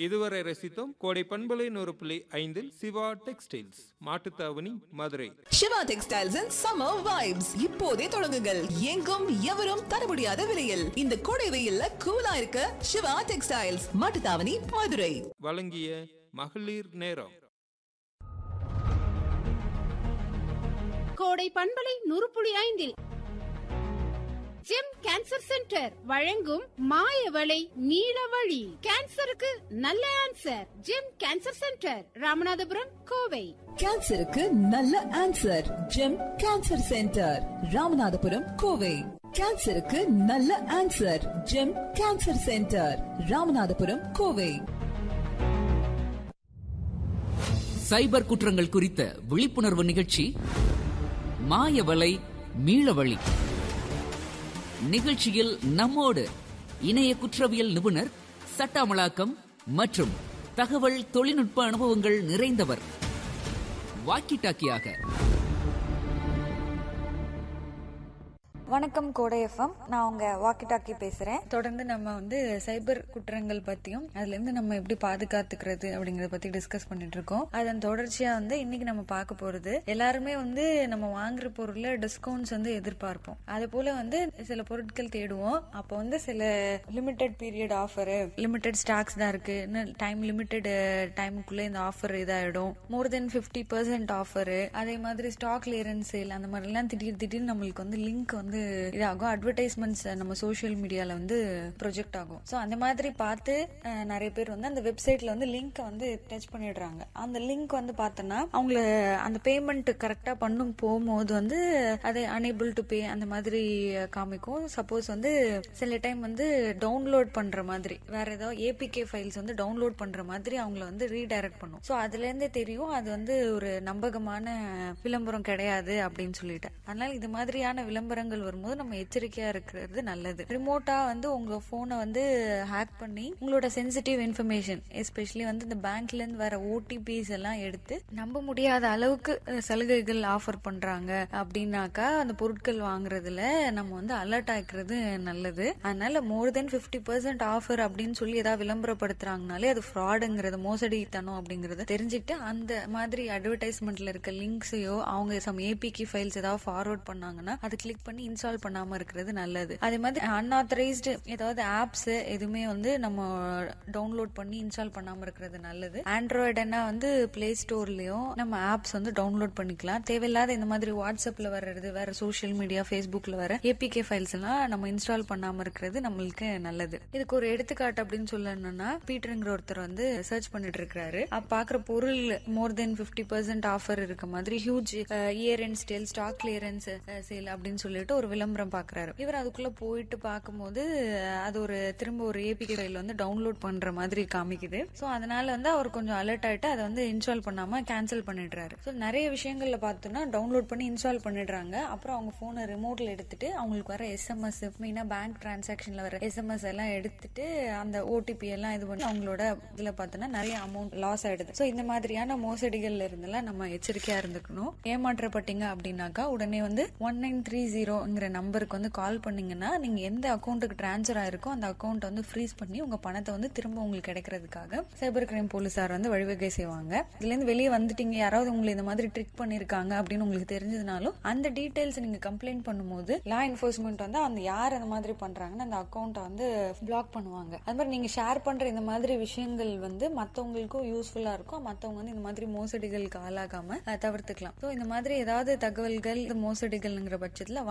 இதுவரை ரசித்தோம் கோடை பண்பலை நூறு புள்ளி ஐந்தில் Siva textiles Mattuthavani Madurai Siva textiles and summer vibes இப்போதே தொடங்குங்கள் எங்கும் எவரும் தர முடியாத விலையில் இந்த கோடை வெயில்ல கூலா இருக்க சிவா டெக்ஸ்டைல்ஸ் மாட்டுத்தாவணி மதுரை வழங்கிய மகளிர் நேரம் கோடை பண்பலை நுறுப்புளி ஐந்தில் ஜெம் கேன்சர் சென்டர் வழங்கும் மாயவளை நீலவழி கேன்சருக்கு நல்ல answer gem cancer centre Ramanathapuram Kovai கேன்சருக்கு நல்ல answer gem cancer centre Ramanathapuram Kovai கேன்சருக்கு நல்ல answer gem cancer centre Ramanathapuram Kovai cyber குற்றங்கள் குறித்த விழிப்புணர்வு நிகழ்ச்சி மாயவலை மீளவழி நிகழ்ச்சியில் நம்மோடு இணைய குற்றவியல் நிபுணர் சட்ட அமலாக்கம் மற்றும் தகவல் தொழில்நுட்ப அனுபவங்கள் நிறைந்தவர் வாக்கி டாக்கியாக வணக்கம் கோடை எஃப்எம் நான் உங்க வாக்கி டாக்கி பேசுறேன் தொடர்ந்து நம்ம வந்து சைபர் குற்றங்கள் பத்தியும் அதுல இருந்து நம்ம எப்படி பாதுகாத்துக்கிறது அப்படிங்கறத பத்தி டிஸ்கஸ் பண்ணிட்டு இருக்கோம் அதன் தொடர்ச்சியா வந்து இன்னைக்கு நம்ம பார்க்க போறது எல்லாருமே வந்து நம்ம வாங்குற பொருள்ல டிஸ்கவுண்ட்ஸ் வந்து எதிர்பார்ப்போம் அது போல வந்து சில பொருட்கள் தேடுவோம் அப்போ வந்து சில limited period offer limited stocks தான் இருக்கு இன்னும் டைம் லிமிடெட் டைமுக்குள்ள இந்த ஆஃபர் இதாயிடும் more than fifty percent offer அதே மாதிரி ஸ்டாக் கிளியரன்ஸ் சேல் அந்த மாதிரி எல்லாம் திடீர் திடீர்னு நம்மளுக்கு வந்து லிங்க் வந்து இதாகும் அட்வர்டைஸ்மெண்ட்ஸ் நம்ம சோஷியல் மீடியால வந்து ப்ரொஜெக்ட் ஆகும் ஸோ அந்த மாதிரி பார்த்து அஹ், நிறைய பேர் வந்து அந்த வெப்சைட்ல வந்து லிங்க் வந்து டச் பண்ணிடுறாங்க அந்த லிங்க் வந்து பார்த்தோன்னா அவங்கள அந்த பேமெண்ட் கரெக்டா பண்ணும் போகும்போது வந்து அது அனேபிள் டு பே அந்த மாதிரி காமிக்கும் சப்போஸ் வந்து சில டைம் வந்து டவுன்லோட் பண்ற மாதிரி வேற ஏதாவது ஏபிகே ஃபைல்ஸ் வந்து டவுன்லோட் பண்ற மாதிரி அவங்கள வந்து ரீடைரக்ட் பண்ணும் ஸோ அதுல இருந்தே தெரியும் அது வந்து ஒரு நம்பகமான விளம்பரம் கிடையாது அப்படின்னு சொல்லிட்டு அதனால இது மாதிரியான விளம்பரங்கள் வரும்போது நம்ம எச்சரிக்கையா இருக்கிறது நல்லது ரிமோட்டா வந்து உங்க போனை வந்து ஹேக் பண்ணி உங்களோட சென்சிட்டிவ் இன்ஃபர்மேஷன் எஸ்பெஷலி வந்து இந்த பேங்க்ல இருந்து வர ஓடிபிஸ் எல்லாம் எடுத்து நம்ப முடியாத அளவுக்கு அஹ், சலுகைகள் ஆஃபர் பண்றாங்க அப்படின்னாக்கா அந்த பொருட்கள் வாங்குறதுல நம்ம வந்து அலர்ட் ஆகிறது நல்லது அதனால more than fifty percent offer அப்படின்னு சொல்லி ஏதாவது விளம்பரப்படுத்துறாங்கனாலே அது ஃப்ராடுங்கிறது மோசடித்தனம் அப்படிங்கறத தெரிஞ்சுட்டு அந்த மாதிரி அட்வர்டைஸ்மெண்ட்ல இருக்க லிங்க்ஸையோ அவங்க சம் ஏபிகி ஃபைல்ஸ் ஏதாவது ஃபார்வர்ட் பண்ணாங்கன்னா அது கிளிக் பண்ணி இன்ஸ்டால் பண்ணாம இருக்கிறது நல்லது அதே மாதிரி அன்ஆத்தரைஸ்டு ஏதாவது ஆப்ஸ் எதுவுமே வந்து நம்ம டவுன்லோட் பண்ணி இன்ஸ்டால் பண்ணாம இருக்கிறது நல்லது ஆண்ட்ராய்டுனா வந்து பிளே ஸ்டோர்லயும் நம்ம ஆப்ஸ் வந்து டவுன்லோட் பண்ணிக்கலாம் தேவையில்லாத இந்த மாதிரி வாட்ஸ்அப்ல வர்றது வேற சோஷியல் மீடியா ஃபேஸ்புக்ல வர ஏபிகே ஃபைல்ஸ் எல்லாம் நம்ம இன்ஸ்டால் பண்ணாம இருக்கிறது நம்மளுக்கு நல்லது இதுக்கு ஒரு எடுத்துக்காட்டு அப்படின்னு சொல்லணும்னா பீட்டருங்கிற ஒருத்தர் வந்து சர்ச் பண்ணிட்டு இருக்காரு அப்ப பாக்குற பொருள் more than fifty percent offer இருக்க மாதிரி huge year and stale stock clearance sale அப்படின்னு சொல்லிட்டு ஒரு விளம்பரம் பாக்குறாரு இவர் அதுக்குள்ள போயிட்டு பார்க்கும்போது அஹ், அது ஒரு திரும்ப ஒரு ஏபிகே ஃபைல் வந்து டவுன்லோட் பண்ற மாதிரி காமிக்குது சோ அதனால வந்து அவர் கொஞ்சம் அலர்ட் ஆயிட்டு அதை வந்து இன்ஸ்டால் பண்ணாம கேன்சல் பண்ணிடுறாரு ஸோ நிறைய விஷயங்கள்ல பார்த்தோம்னா டவுன்லோட் பண்ணி இன்ஸ்டால் பண்ணிடுறாங்க அப்புறம் அவங்க போனை ரிமோட்ல எடுத்துட்டு அவங்களுக்கு வர எஸ்எம்எஸ் மெயினா பேங்க் டிரான்சாக்ஷன்ல வர எஸ்எம்எஸ் எல்லாம் எடுத்துட்டு அந்த ஓடிபி எல்லாம் இது பண்ணி அவங்களோட இதுல பார்த்தோம்னா நிறைய அமௌண்ட் லாஸ் ஆயிடுது ஸோ இந்த மாதிரியான மோசடிகள்ல இருந்தெல்லாம் நம்ம எச்சரிக்கையா இருந்துக்கணும் ஏமாற்றப்பட்டீங்க அப்படின்னாக்கா உடனே வந்து ஒன் நைன் த்ரீ ஜீரோங்கிற நம்பருக்கு வந்து கால் பண்ணீங்கன்னா நீங்க எந்த அக்கௌண்ட்டுக்கு டிரான்ஸ்ஃபர் ஆயிருக்கோ அந்த அக்கௌண்ட் வந்து ஃப்ரீஸ் பண்ணி உங்க பணத்தை வந்து திரும்ப உங்களுக்கு கிடைக்கிறதுக்காக சைபர் கிரைம் போலீசார் வந்து வழிவகை செய்வாங்க இதுல இருந்து வெளியே வந்துட்டீங்க யாராவது உங்களை இந்த மாதிரி ட்ரிக் பண்ணிருக்காங்க அப்படின்னு உங்களுக்கு தெரிஞ்சதுனாலும் அந்த டீடைல்ஸ் நீங்க கம்ப்ளைண்ட் பண்ணும்போது லா என்ஃபோர்ஸ்மெண்ட் வந்து அந்த யார் அந்த மாதிரி பண்றாங்கன்னு அந்த அக்கௌண்ட்டை வந்து பிளாக் பண்ணுவாங்க அது மாதிரி நீங்க ஷேர் பண்ற இந்த மாதிரி விஷயங்கள் வந்து மத்தவங்களுக்கும் யூஸ்ஃபுல்லா இருக்கும் மத்தவங்க வந்து இந்த மாதிரி மோசடிகளுக்கு ஆளாகாம அஹ், தவிர்த்துக்கலாம் ஸோ இந்த மாதிரி ஏதாவது தகவல்கள் இந்த மோசடிகள்ங்கிற பட்சத்துல